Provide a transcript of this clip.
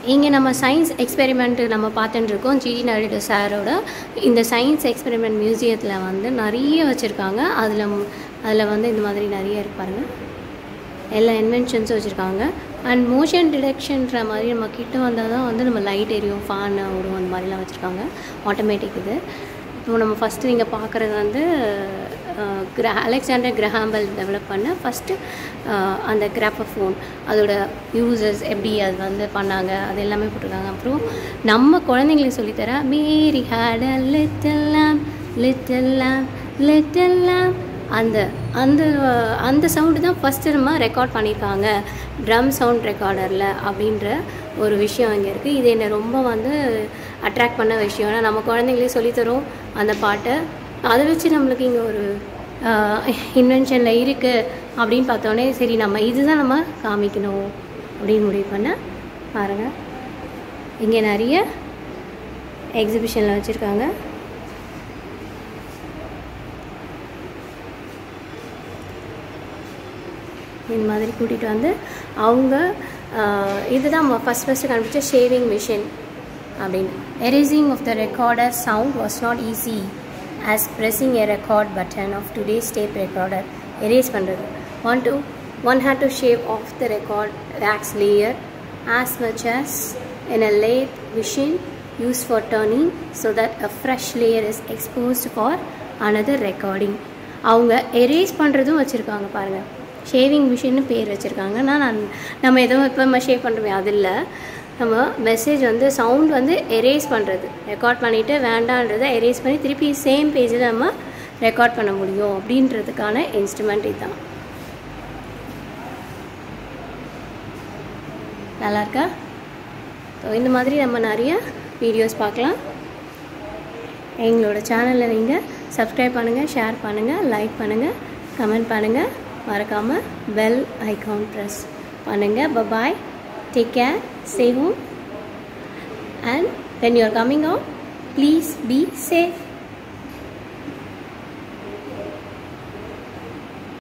இங்கே நம்ம science experiment நம்ம பார்த்துட்டு இருக்கோம் ஜிடி நாயுடு சாரோட இந்த சயின்ஸ் எக்ஸ்பெரிமெண்ட் மியூசியத்தில் வந்து நிறைய வச்சுருக்காங்க அதில் அதில் வந்து இந்த மாதிரி நிறைய இருக்கு பாருங்க எல்லா இன்வென்ஷன்ஸும் வச்சுருக்காங்க அண்ட் மோஷன் டிடெக்ஷன்ற மாதிரி நம்ம கிட்ட வந்தால் தான் வந்து நம்ம லைட் எரியும் ஃபேன் ஓடும் அந்த மாதிரிலாம் வச்சுருக்காங்க ஆட்டோமேட்டிக் இது இப்போ நம்ம ஃபஸ்ட்டு நீங்கள் பார்க்குறது வந்து கிரா அலெக்சாண்டர் கிரஹாம்பல் டெவலப் பண்ண ஃபஸ்ட்டு அந்த கிராஃபோன் அதோட யூசஸ் எப்படி அது வந்து பண்ணாங்க அது எல்லாமே போட்டிருக்காங்க அப்புறம் நம்ம குழந்தைங்களுக்கு சொல்லித்தர Mary had a little lamb little lamb little lamb அந்த அந்த அந்த சவுண்டு தான் ஃபஸ்ட்டு நம்ம ரெக்கார்ட் பண்ணியிருக்காங்க ட்ரம் சவுண்ட் ரெக்கார்டரில் அப்படின்ற ஒரு விஷயம் இங்கே இருக்குது இது என்னை ரொம்ப வந்து அட்ராக்ட் பண்ண விஷயம் ஏன்னா நம்ம குழந்தைங்களே சொல்லித்தரோம் அந்த பாட்டை அதை வச்சு நம்மளுக்கு இங்கே ஒரு இன்வென்ஷனில் இருக்குது அப்படின்னு பார்த்தோன்னே சரி நம்ம இதுதான் நம்ம காமிக்கணும் அப்படின்னு முடிவு பண்ண பாருங்கள் இங்கே நிறைய எக்ஸிபிஷனில் வச்சுருக்காங்க இந்த மாதிரி கூட்டிகிட்டு வந்து அவங்க இதுதான் ஃபஸ்ட் ஃபஸ்ட்டு கண்டுபிடிச்ச ஷேவிங் மிஷின் அப்படின்னு erasing of the recorder sound was not easy as pressing a record button of today's tape recorder erase பண்ணுறது one to one had to shave off the record wax layer as much as in a lathe machine use for turning so that a fresh layer is exposed for another recording அவங்க எரேஸ் பண்ணுறதும் வச்சுருக்காங்க பாருங்கள் shaving மிஷின்னு பேர் வச்சுருக்காங்க நான் நம்ம எதுவும் இப்போ நம்ம ஷேவ் பண்ணுறோமே அது இல்லை நம்ம மெசேஜ் வந்து சவுண்ட் வந்து எரேஸ் பண்ணுறது ரெக்கார்ட் பண்ணிவிட்டு வேண்டான்றதை எரேஸ் பண்ணி திருப்பி சேம் பேஜில் நம்ம ரெக்கார்ட் பண்ண முடியும் அப்படின்றதுக்கான இன்ஸ்ட்ருமெண்ட் இதுதான் நல்லா இருக்கா ஸோ இந்த மாதிரி நம்ம நிறைய வீடியோஸ் பார்க்கலாம் எங்களோட சேனலில் நீங்கள் சப்ஸ்கிரைப் பண்ணுங்கள் ஷேர் பண்ணுங்கள் லைக் பண்ணுங்கள் கமெண்ட் பண்ணுங்கள் மறக்காமல் பெல் ஐகான் ப்ரெஸ் பண்ணுங்கள் bye bye take care stay home and when you are coming out please be safe